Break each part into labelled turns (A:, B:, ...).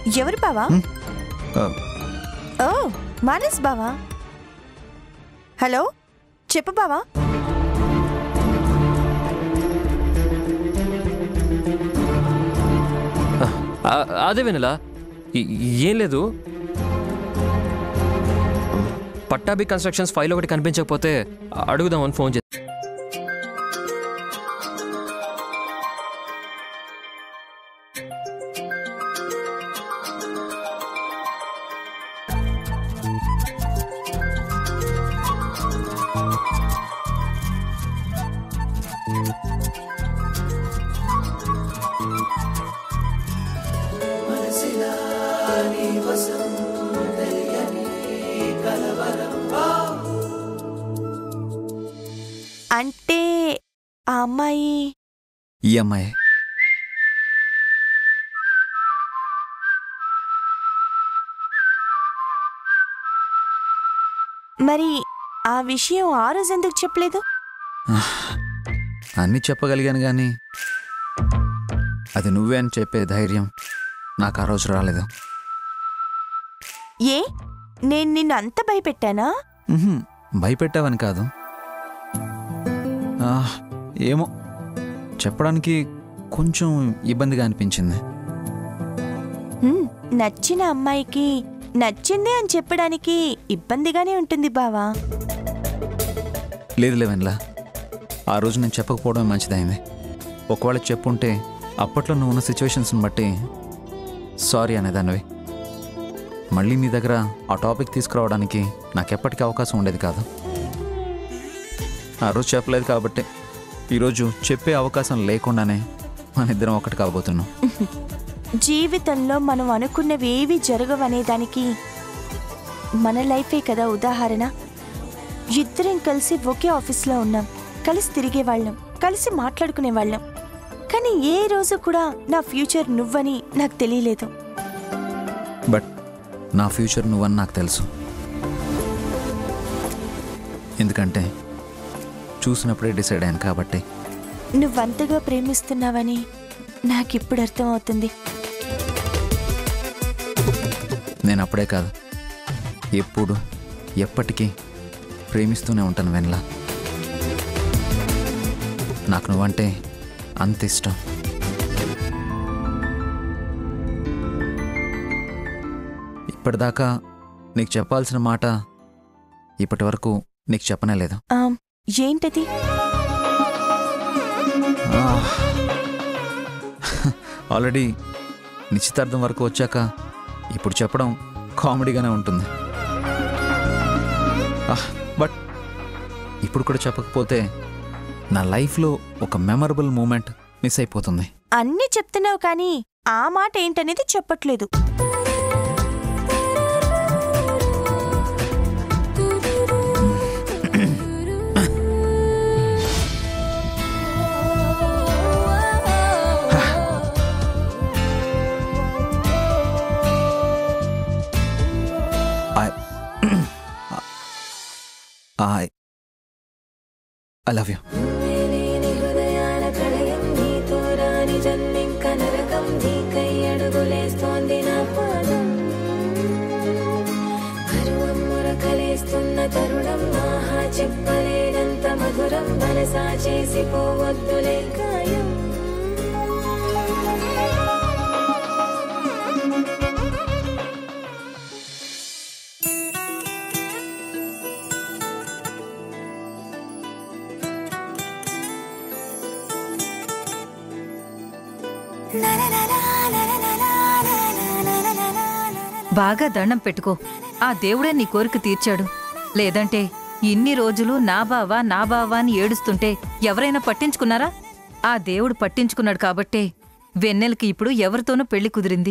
A: ఎవరు బావా
B: హ్మ్? ఆ,
A: ఓ మానస్ బావా హలో చెప్పు బావా
C: ఆ, అదే వెనలా ఈ- ఏం లేదు పట్టాభి కన్స్ట్రక్షన్స్ ఫైల్ ఒకటి కనిపించకపోతే అడుగుదామని ఫోన్ చేసి
A: అంటే ఆ అమ్మాయి
B: ఈ అమ్మాయి
A: మరి ఆ విషయం ఆ రోజు ఎందుకు చెప్పలేదు
B: అన్నీ చెప్పగలిగాను కానీ అది నువ్వే అని చెప్పే ధైర్యం నాకు ఆ రోజు రాలేదు
A: ఏ నేను నిన్ను అంత భయపెట్టానా
B: ఉహుం, భయపెట్టావని కాదు ఆ, ఏమో చెప్పడానికి కొంచెం ఇబ్బందిగా అనిపించింది
A: హ్మ్, నచ్చిన అమ్మాయికి నచ్చింది అని చెప్పడానికి ఇబ్బందిగానే ఉంటుంది బావా
B: లేదు లేవన్లా ఆ రోజు నేను చెప్పకపోవడం మంచిదైంది ఒకవేళ చెప్పుంటే అప్పట్లో నువ్వు ఉన్న సిచ్యువేషన్స్ని బట్టి సారీ అనేదానివి మళ్ళీ నీ దగ్గర ఆ టాపిక్ తీసుకురావడానికి నాకు ఎప్పటికీ అవకాశం ఉండేది కాదు ఆ రోజు చెప్పలేదు కాబట్టి ఈరోజు చెప్పే అవకాశం లేకుండానే మన ఇద్దరం ఒకటి కాబోతున్నాం
A: జీవితంలో మనం అనుకున్నవి ఏవి జరగవనే దానికి మన లైఫే కదా ఉదాహరణ ఇద్దరం కలిసి ఒకే ఆఫీస్లో ఉన్నాం కలిసి తిరిగేవాళ్ళం కలిసి మాట్లాడుకునేవాళ్ళం కానీ ఏ రోజు కూడా నా ఫ్యూచర్ నువ్వని నాకు తెలియలేదు
B: బట్ నా ఫ్యూచర్ నువ్వని నాకు తెలుసు ఎందుకంటే చూసినప్పుడే డిసైడ్ అయ్యాను కాబట్టి
A: నువ్వంతగా ప్రేమిస్తున్నావని నాకిప్పుడు అర్థమవుతుంది
B: నేను అప్పుడే కాదు ఎప్పుడు ఎప్పటికీ ప్రేమిస్తూనే ఉంటాను వెనలా నాకు నువ్వంటే అంత ఇష్టం ఇప్పటిదాకా నీకు చెప్పాల్సిన మాట ఇప్పటి వరకు నీకు చెప్పనే లేదు
A: ఆమ్, ఏంటది
B: ఆల్రెడీ నిశ్చితార్థం వరకు వచ్చాక ఇప్పుడు చెప్పడం కామెడీగానే ఉంటుంది ఆహ్, బట్ ఇప్పుడు కూడా చెప్పకపోతే నా లైఫ్లో ఒక మెమరబుల్ మూమెంట్ మిస్ అయిపోతుంది
A: అన్నీ చెప్తున్నావు కానీ ఆ మాట ఏంటనేది చెప్పట్లేదు
B: I I I love you
D: లేని హృదయాల కళయం నీతో రాని జన్మింక నరకం నీకై అడుగులేస్తోంది నా పాదం కరువమ్ముర కలేస్తున్న తరుణం ఆహా చెప్పలేనంత మధురం మనసా చేసిపోవద్దులే గాయం
E: బాగా దండం పెట్టుకో ఆ దేవుడే నీ కోరిక తీర్చాడు లేదంటే ఇన్ని రోజులు నా బావా నా బావా అని ఏడుస్తుంటే ఎవరైనా పట్టించుకున్నారా ఆ దేవుడు పట్టించుకున్నాడు కాబట్టే వెన్నెలకి ఇప్పుడు ఎవరితోనూ పెళ్లి కుదిరింది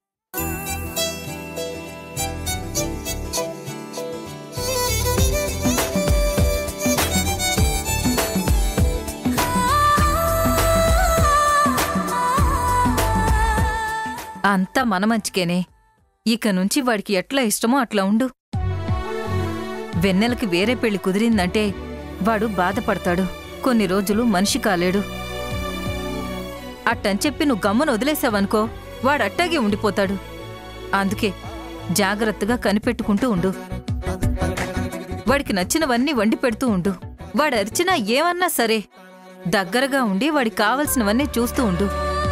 E: అంతా మన మంచికేనే ఇక నుంచి వాడికి ఎట్లా ఇష్టమో అట్లా ఉండు వెన్నెలకి వేరే పెళ్లి కుదిరిందంటే వాడు బాధపడతాడు కొన్ని రోజులు మనిషి కాలేడు అట్టని చెప్పి నువ్వు గమ్మున వదిలేసావనుకో వాడు అట్టాగే ఉండిపోతాడు అందుకే జాగ్రత్తగా కనిపెట్టుకుంటూ ఉండు వాడికి నచ్చినవన్నీ వండి పెడుతూ ఉండు వాడు అరిచినా ఏమన్నా సరే దగ్గరగా ఉండి వాడికి కావలసినవన్నీ చూస్తూ ఉండు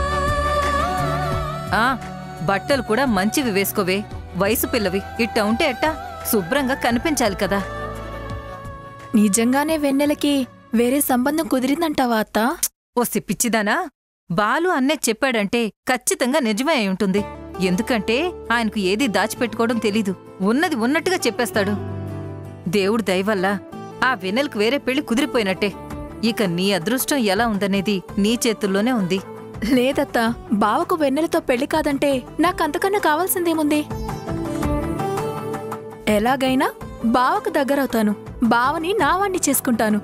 E: ఆ బట్టలు కూడా మంచివి వేసుకోవే వయసు పిల్లవి ఇట్ట ఉంటే ఎట్టా శుభ్రంగా కనిపించాలి కదా
F: నిజంగానే వెన్నెలకి వేరే సంబంధం కుదిరిందంటావా అత్తా
E: ఓ సిప్పిచ్చిదానా బాలు అన్నే చెప్పాడంటే ఖచ్చితంగా నిజమే అయి ఉంటుంది ఎందుకంటే ఆయనకు ఏది దాచిపెట్టుకోవడం తెలీదు ఉన్నది ఉన్నట్టుగా చెప్పేస్తాడు దేవుడి దయవల్ల ఆ వెన్నెలకు వేరే పెళ్లి కుదిరిపోయినట్టే ఇక నీ అదృష్టం ఎలా ఉందనేది నీ చేతుల్లోనే ఉంది
F: లేదత్తా బావకు వెన్నెలతో పెళ్లి కాదంటే నాకంతకన్నా కావాల్సిందేముంది ఎలాగైనా బావకు దగ్గరవుతాను బావని నావాణ్ణి చేసుకుంటాను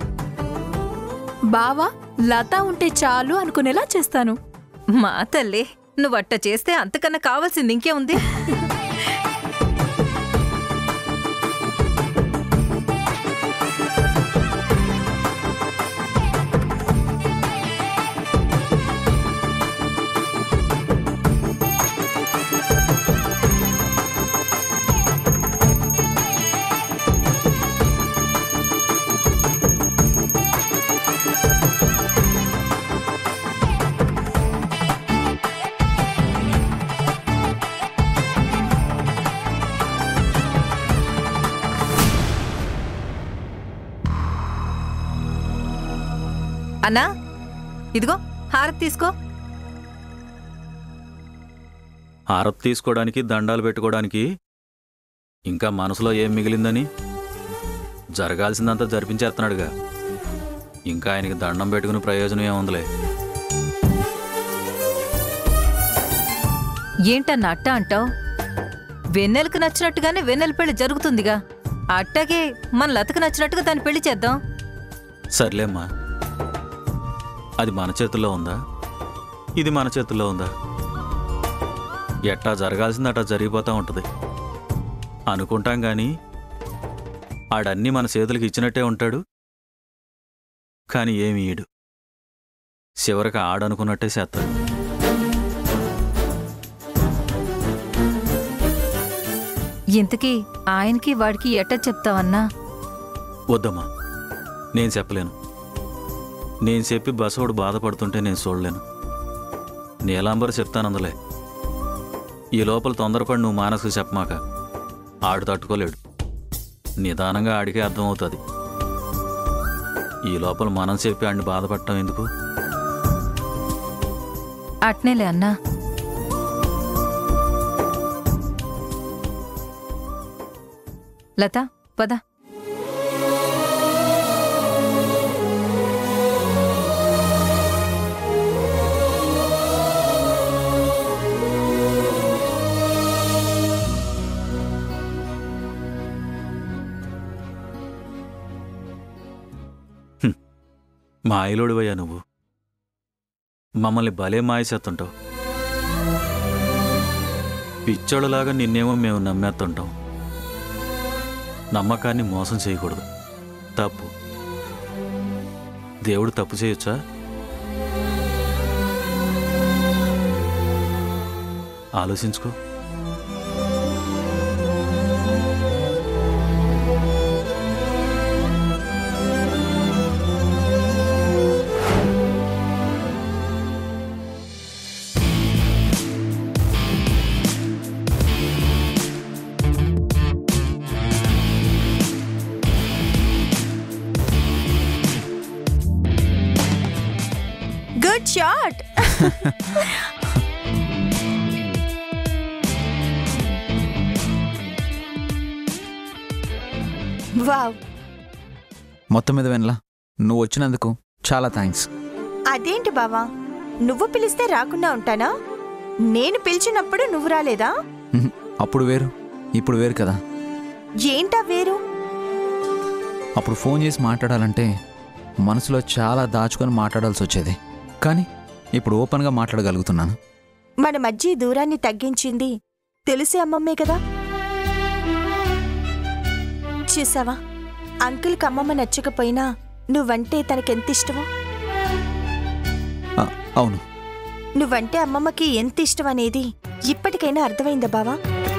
F: బావ లత ఉంటే చాలు అనుకునేలా చేస్తాను
E: మా తల్లే నువ్వట్ట చేస్తే అంతకన్నా కావాల్సింది ఇంకే ఉంది అన్నా ఇదిగో హారతి తీసుకో
G: హారతి తీసుకోవడానికి దండాలు పెట్టుకోవడానికి ఇంకా మనసులో ఏం మిగిలిందని జరగాల్సిందంతా జరిపించేస్తున్నాడుగా ఇంకా ఆయనకి దండం పెట్టుకుని ప్రయోజనం ఏముందిలే
E: ఏంటన్న అట్ట అంటావు వెన్నెలకు నచ్చినట్టుగానే వెన్నెల పెళ్లి జరుగుతుందిగా అట్టాగే మన లతకు నచ్చినట్టుగా దాన్ని పెళ్లి చేద్దాం
G: సర్లేమ్మా అది మన చేతుల్లో ఉందా ఇది మన చేతుల్లో ఉందా ఎట్టా జరగాల్సింది అట్టా జరిగిపోతూ ఉంటుంది అనుకుంటాం కానీ ఆడన్నీ మన చేతులకి ఇచ్చినట్టే ఉంటాడు కానీ ఏమి ఈడు చివరికి ఆడనుకున్నట్టే చేస్తాడు
E: ఇంతకీ ఆయనకి వాడికి ఎట్ట చెప్తావన్నా
G: వద్దమ్మా నేను చెప్పలేను నేను చెప్పి బసవాడు బాధపడుతుంటే నేను చూడలేను నీలాంబరు చెప్తానందులే ఈ లోపల తొందరపడి నువ్వు మానసుకు చెప్పమాక ఆడు తట్టుకోలేడు నిదానంగా ఆడికే అర్థమవుతుంది ఈ లోపల మనం చెప్పి ఆడిని బాధపడటం ఎందుకు
E: అట్నేలే అన్నా లత పద
G: మాయలోడివయ్యా నువ్వు మమ్మల్ని భలే మాయ చేస్తుంటావు పిచ్చోళ్ళలాగా నిన్నేమో మేము నమ్మేస్తుంటాం నమ్మకాన్ని మోసం చేయకూడదు తప్పు దేవుడు తప్పు చేయొచ్చా ఆలోచించుకో
A: గుడ్ షాట్ వావ్
B: మొత్తం మీద వెనలా నువ్వు వచ్చినందుకు చాలా థ్యాంక్స్
A: అదేంటి బావా నువ్వు పిలిస్తే రాకుండా ఉంటానా నేను పిలిచినప్పుడు నువ్వు రాలేదా
B: ఉహు, అప్పుడు వేరు ఇప్పుడు వేరు కదా
A: ఏంటా వేరు
B: అప్పుడు ఫోన్ చేసి మాట్లాడాలంటే మనసులో చాలా దాచుకొని మాట్లాడాల్సి వచ్చేది కానీ ఇప్పుడు ఓపెన్గా మాట్లాడగలుగుతున్నాను
A: మన మధ్య ఈ దూరాన్ని తగ్గించింది తెలిసి అమ్మమ్మే కదా చూసావా అంకుల్కి అమ్మమ్మ నచ్చకపోయినా నువ్వంటే తనకెంత ఇష్టమో
B: ఆ, అవును
A: నువ్వంటే అమ్మమ్మకి ఎంత ఇష్టం అనేది ఇప్పటికైనా అర్థమైందా బావా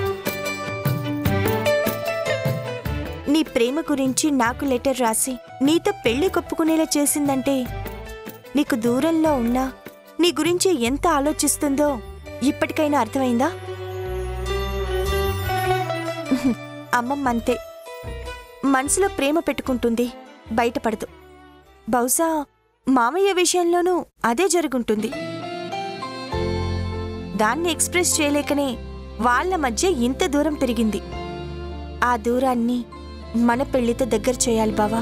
A: నీ ప్రేమ గురించి నాకు లెటర్ రాసి నీతో పెళ్లి కొప్పుకునేలా చేసిందంటే నీకు దూరంలో ఉన్నా నీ గురించి ఎంత ఆలోచిస్తుందో ఇప్పటికైనా అర్థమైందా అమ్మమ్మ అంతే మనసులో ప్రేమ పెట్టుకుంటుంది బయటపడదు బహుశా మామయ్య విషయంలోనూ అదే జరుగుంటుంది దాన్ని ఎక్స్ప్రెస్ చేయలేకనే వాళ్ళ మధ్య ఇంత దూరం పెరిగింది ఆ దూరాన్ని మన పెళ్లితో దగ్గర చేయాలి బావా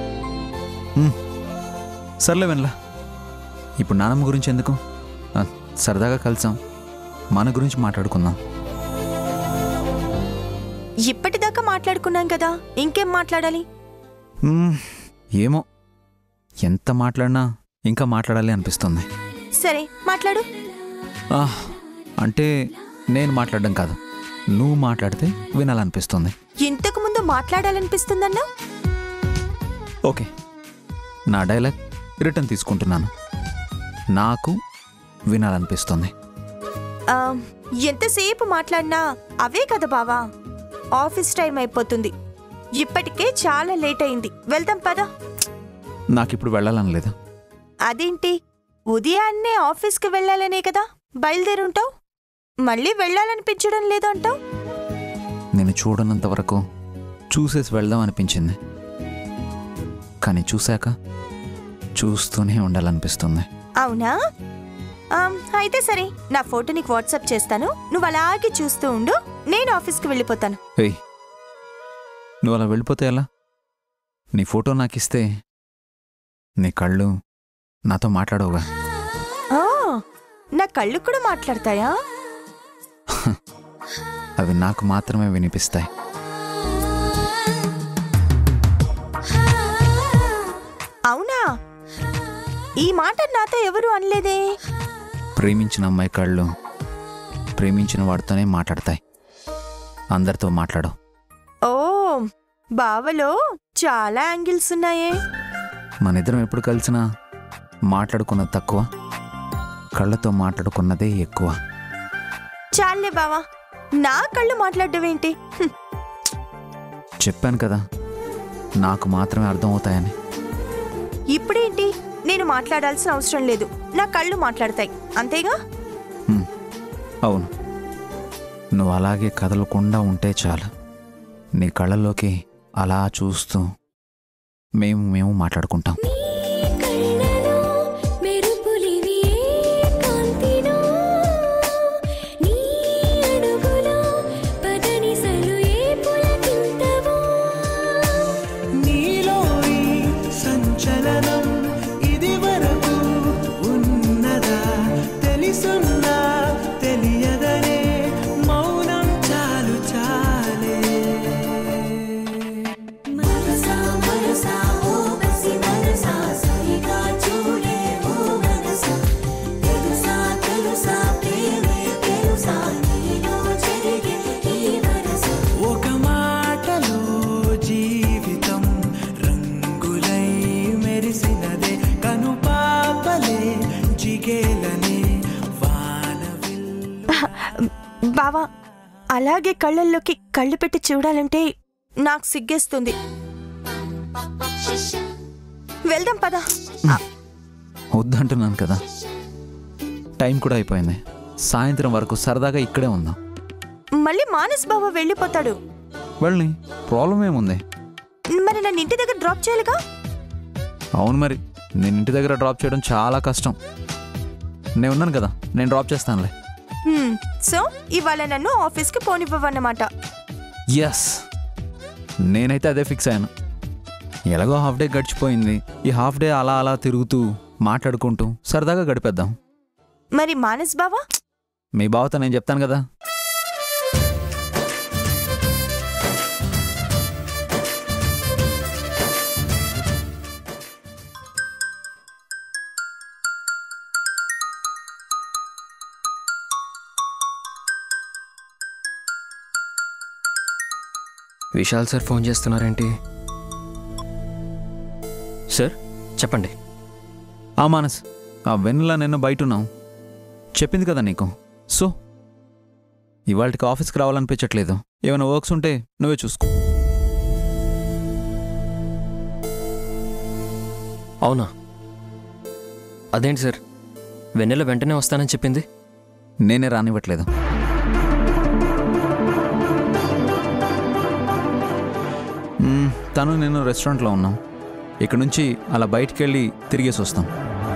B: సర్లే వెనలా ఇప్పుడు నానమ్మ గురించి ఎందుకు ఆ, సరదాగా కలిసాం మన గురించి మాట్లాడుకుందాం
A: ఇప్పటిదాకా మాట్లాడుకున్నాం కదా ఇంకేం మాట్లాడాలి
B: మ్మ్, ఏమో ఎంత మాట్లాడినా ఇంకా మాట్లాడాలి అనిపిస్తుంది
A: సరే మాట్లాడు
B: ఆ, అంటే నేను మాట్లాడడం కాదు నువ్వు మాట్లాడితే వినాలనిపిస్తుంది
A: ఇంతకు ముందు మాట్లాడాలనిపిస్తుందన్నా
B: ఓకే నా డైలాగ్ రిటర్న్ తీసుకుంటున్నాను నాకు వినాలనిపిస్తుంది
A: ఆ, ఎంతసేపు మాట్లాడినా అవే కదా బావా ఆఫీస్ టైం అయిపోతుంది ఇప్పటికే చాలా లేట్ అయింది వెళ్దాం పదా
B: నాకు ఇప్పుడు వెళ్ళాలని లేదు
A: అదేంటి ఉదయాన్నే ఆఫీస్కి వెళ్ళాలనే కదా బయలుదేరుంటావు మళ్ళీ వెళ్ళాలనిపించడం లేదు అంటావు
B: నేను చూడనంత వరకు చూసేసి వెళ్దాం అనిపించింది కానీ చూశాక చూస్తూనే ఉండాలనిపిస్తుంది
A: అవునా ఆమ్, అయితే సరే నా ఫోటో నీకు వాట్సాప్ చేస్తాను నువ్వు అలాగే చూస్తూ ఉండు నేను ఆఫీస్కి వెళ్ళిపోతాను
B: ఏయ్ నువ్వు అలా వెళ్ళిపోతే ఎలా నీ ఫోటో నాకు ఇస్తే నీ కళ్ళు నాతో మాట్లాడవుగా
A: ఆ, నా కళ్ళు కూడా మాట్లాడతాయా
B: అవి నాకు మాత్రమే వినిపిస్తాయి
A: అవునా ఈ మాట నాతో ఎవరు అనలేదే
B: ప్రేమించిన అమ్మాయి కళ్ళు ప్రేమించిన వాడితోనే మాట్లాడతాయి అందరితో మాట్లాడవు
A: ఓ బావలో చాలా యాంగిల్స్ ఉన్నాయే
B: మన ఇద్దరం ఎప్పుడు కలిసినా మాట్లాడుకున్నది తక్కువ కళ్ళతో మాట్లాడుకున్నదే ఎక్కువ
A: చాలే బావా నా కళ్ళు మాట్లాడడం ఏంటి హ్మ్.
B: చెప్పాను కదా నాకు మాత్రమే అర్థమవుతాయని
A: ఇప్పుడేంటి నేను మాట్లాడాల్సిన అవసరం లేదు నా కళ్ళు మాట్లాడతాయి అంతేగా
B: హ్మ్. అవును నువ్వు అలాగే కదలకుండా ఉంటే చాలు నీ కళ్ళలోకి అలా చూస్తూ మేము మేము మాట్లాడుకుంటాం
D: కళ్ళలో మెరుపులివి ఏ కాంతినో నీ అడుగులో పదనిసలు ఏ పులకింతవో
H: నీలో ఈ సంచలనం ఇది వరకు ఉన్నదా తెలిసున్నా తెలియదనే మౌనం చాలు చాలే
D: మనసా మనసా ఓ బసి మనసా సరిగా చూడే ఓ మనసా తెలుసా తెలుసా ప్రేమే తెలుసా నీలో జరిగే ఈ వరస
H: ఒక మాటలో జీవితం రంగులై మెరిసినదే కను పాపలే జిగేలనే వానవిల్లు
A: బావా అలాగే కళ్ళల్లోకి కళ్ళు పెట్టి చూడాలంటే నాకు సిగ్గేస్తుంది వెళ్దాం పదా
B: వద్దంటున్నాను కదా టైం కూడా అయిపోయింది సాయంత్రం వరకు సరదాగా ఇక్కడే ఉందాం
A: మళ్ళీ మానస్ బావ వెళ్ళిపోతాడు
B: వెళ్ళి ప్రాబ్లం ఏముంది
A: మరి నన్ను ఇంటి దగ్గర డ్రాప్ చేయాలిగా
B: అవును మరి నేను ఇంటి దగ్గర డ్రాప్ చేయడం చాలా కష్టం నేను ఉన్నాను కదా నేను డ్రాప్ చేస్తానులే
A: హ్మ్, సో ఇవాళ నన్ను ఆఫీస్కి పోనివ్వవన్నమాట
B: ఎస్ నేనైతే అదే ఫిక్స్ అయ్యాను ఎలాగో హాఫ్ డే గడిచిపోయింది ఈ హాఫ్ డే అలా అలా తిరుగుతూ మాట్లాడుకుంటూ సరదాగా గడిపేద్దాం
A: మరి మానస్ బావా
B: మీ బావతో నేను చెప్తాను కదా
C: విశాల్ సార్ ఫోన్ చేస్తున్నారేంటి సార్ చెప్పండి
B: ఆ మానస్ ఆ వెన్నెల నిన్న బయట ఉన్నాం చెప్పింది కదా నీకు సో ఇవాళకి ఆఫీస్కి రావాలనిపించట్లేదు ఏమైనా వర్క్స్ ఉంటే నువ్వే చూసుకో
C: అవునా అదేంటి సార్ వెన్నెల వెంటనే వస్తానని చెప్పింది
B: నేనే రానివ్వట్లేదు మ్మ్, తను నేను రెస్టారెంట్లో ఉన్నాం ఇక్కడ నుంచి అలా బయటికి వెళ్ళి తిరిగేసి వస్తాం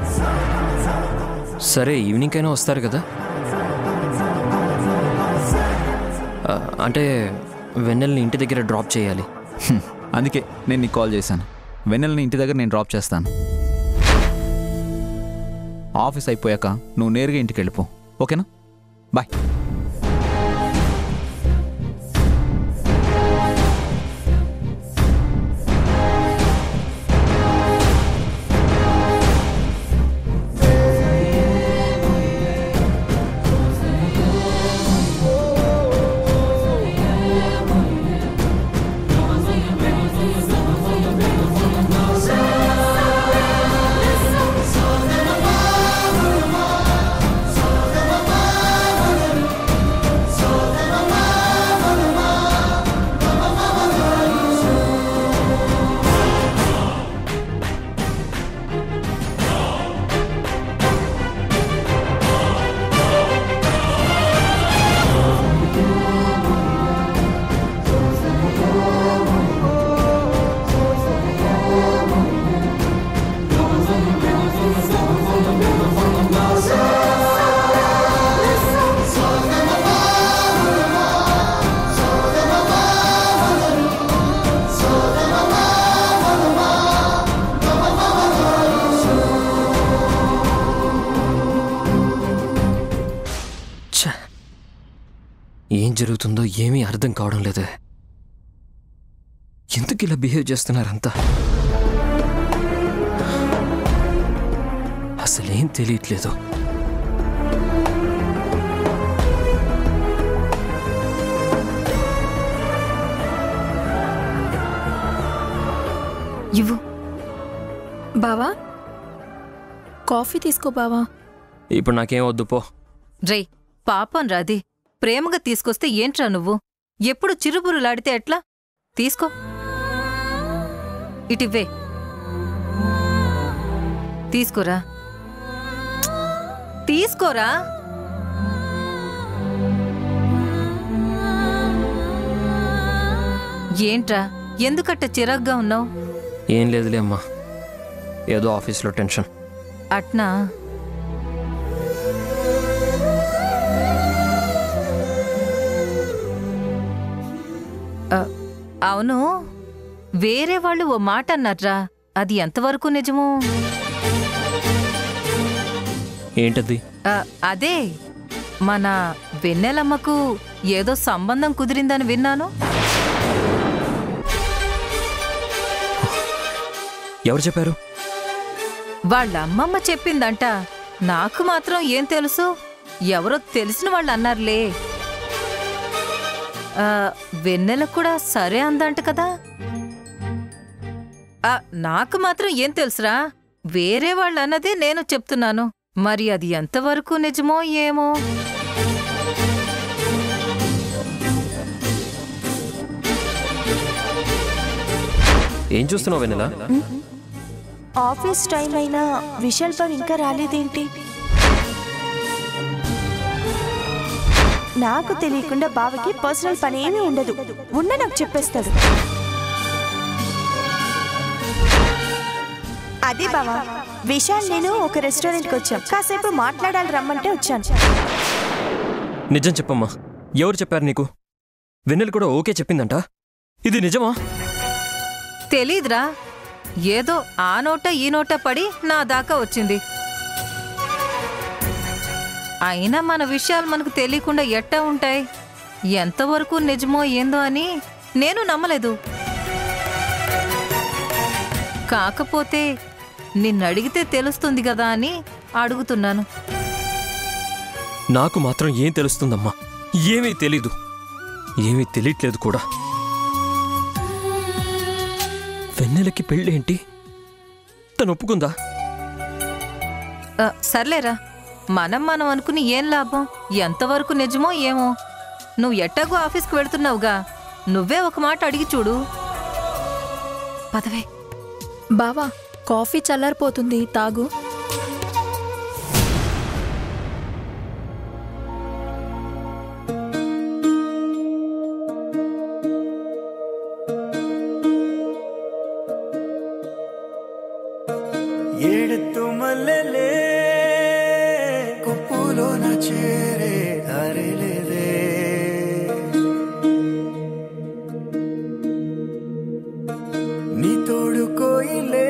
C: సరే ఈవినింగ్ అయినా వస్తారు కదా ఆ, అంటే వెన్నెల్ని ఇంటి దగ్గర డ్రాప్ చేయాలి
B: హ్మ్, అందుకే నేను నీకు కాల్ చేశాను వెన్నెలని ఇంటి దగ్గర నేను డ్రాప్ చేస్తాను ఆఫీస్ అయిపోయాక నువ్వు నేరుగా ఇంటికి వెళ్ళిపో ఓకేనా బాయ్
C: ఛ! ఏం జరుగుతుందో ఏమీ అర్థం కావడం లేదే ఎందుకు ఇలా బిహేవ్ చేస్తున్నారంతా అసలేం తెలియట్లేదు
E: ఇవ్వు
F: బావా కాఫీ తీసుకో బావా
C: ఇప్పుడు నాకేం వద్దు పో
E: రేయ్ పాపం రాది ప్రేమగా తీసుకొస్తే ఏంట్రా నువ్వు ఎప్పుడు చిరుబురులాడితే ఎట్లా తీసుకో ఇటివ్వే తీసుకోరా తీసుకోరా ఏంట్రా ఎందుకట్ట చిరాగ్గా ఉన్నావు
C: ఏం లేదులే అమ్మా ఏదో ఆఫీస్లో టెన్షన్
E: అట్నా అ, అవును వేరే వాళ్ళు ఓ మాట అన్నారా అది ఎంతవరకు నిజము
C: ఏంటది
E: అ, అదే మన వెన్నెలమ్మకు ఏదో సంబంధం కుదిరిందని విన్నాను
C: ఎవరు చెప్పారు
E: వాళ్ళ అమ్మమ్మ చెప్పిందంట నాకు మాత్రం ఏం తెలుసు ఎవరో తెలిసిన వాళ్ళు అన్నారులే ఆ, వెన్నెల కూడా సరే అందంట కదా ఆ, నాకు మాత్రం ఏం తెలుసురా వేరే వాళ్ళు అన్నదే నేను చెప్తున్నాను మరి అది ఎంతవరకు నిజమో ఏమో
C: ఏం చూస్తున్నావు వెన్నెల
A: ఆఫీస్ టైం అయినా విశాల్ బాబు ఇంకా రాలేదేంటి నాకు తెలియకుండా బావకి పర్సనల్ పని ఏమీ ఉండదు ఉన్న నాకు చెప్పేస్తాడు అదే బావా విశాల్ నేను ఒక రెస్టారెంట్కి వచ్చాం కాసేపు మాట్లాడాలి రమ్మంటే వచ్చాను
C: నిజం చెప్పమ్మా ఎవరు చెప్పారు నీకు వెన్నెల కూడా ఓకే చెప్పిందంట ఇది నిజమా
E: తెలీదురా ఏదో ఆ నోట ఈ నోట పడి నా దాకా వచ్చింది అయినా మన విషయాలు మనకు తెలియకుండా ఎట్టా ఉంటాయి ఎంతవరకు నిజమో ఏందో అని నేను నమ్మలేదు కాకపోతే నిన్నడిగితే తెలుస్తుంది కదా అని అడుగుతున్నాను
C: నాకు మాత్రం ఏం తెలుస్తుందమ్మా ఏమీ తెలీదు ఏమీ తెలియట్లేదు కూడా వెన్నెలకి పెళ్ళేంటి తను ఒప్పుకుందా
E: ఆ, సర్లేరా మనం మనం అనుకుని ఏం లాభం ఎంతవరకు నిజమో ఏమో నువ్వు ఎట్టాగో ఆఫీస్కి వెళ్తున్నావుగా నువ్వే ఒక మాట అడిగి చూడు పదవే
F: బావా కాఫీ చల్లారిపోతుంది తాగు
H: ఏడుతూ మల్లెలే కుప్పులోన చేరే దారిలేదే నీ తోడు కోయిలే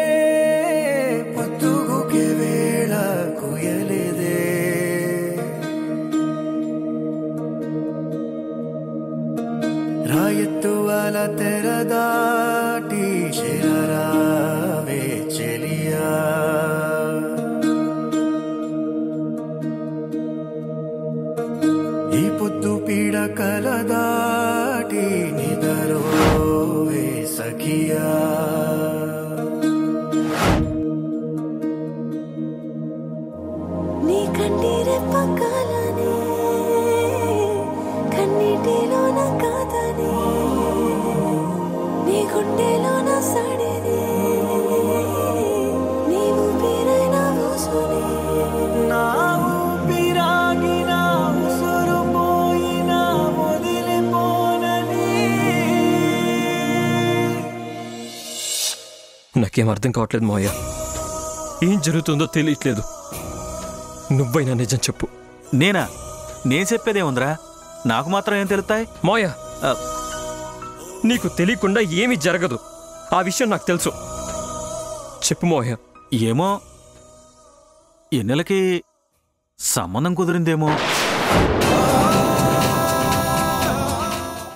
H: పొత్తుగుకే వేళ కుయలేదే రాయత్తు అల తెరదాటి చేరావే చెలియా ఈ పొద్దు పీడ కలదాటి నిదరోవే సఖియా
D: నీ కంటిరే పక్కలనే కన్నీటిలోన కాదని నీ గుండెలోన సడిని నీవు పేరైన ఊసుని
H: నా ఊపిరాగిన ఉసురు పోయిన వదిలిపోనని
C: నాకేం అర్థం కావట్లేదు మావయ్య ఏం జరుగుతుందో తెలియట్లేదు నువ్వైనా నిజం చెప్పు
G: నేనా నేను చెప్పేదే ఉందిరా నాకు మాత్రం ఏం తెలుస్తాయి
C: మావయ్య ఆ, నీకు తెలియకుండా ఏమీ జరగదు ఆ విషయం నాకు తెలుసు చెప్పు మావయ్య
G: ఏమో ఎన్నెలకి సంబంధం కుదిరిందేమో
H: ఆ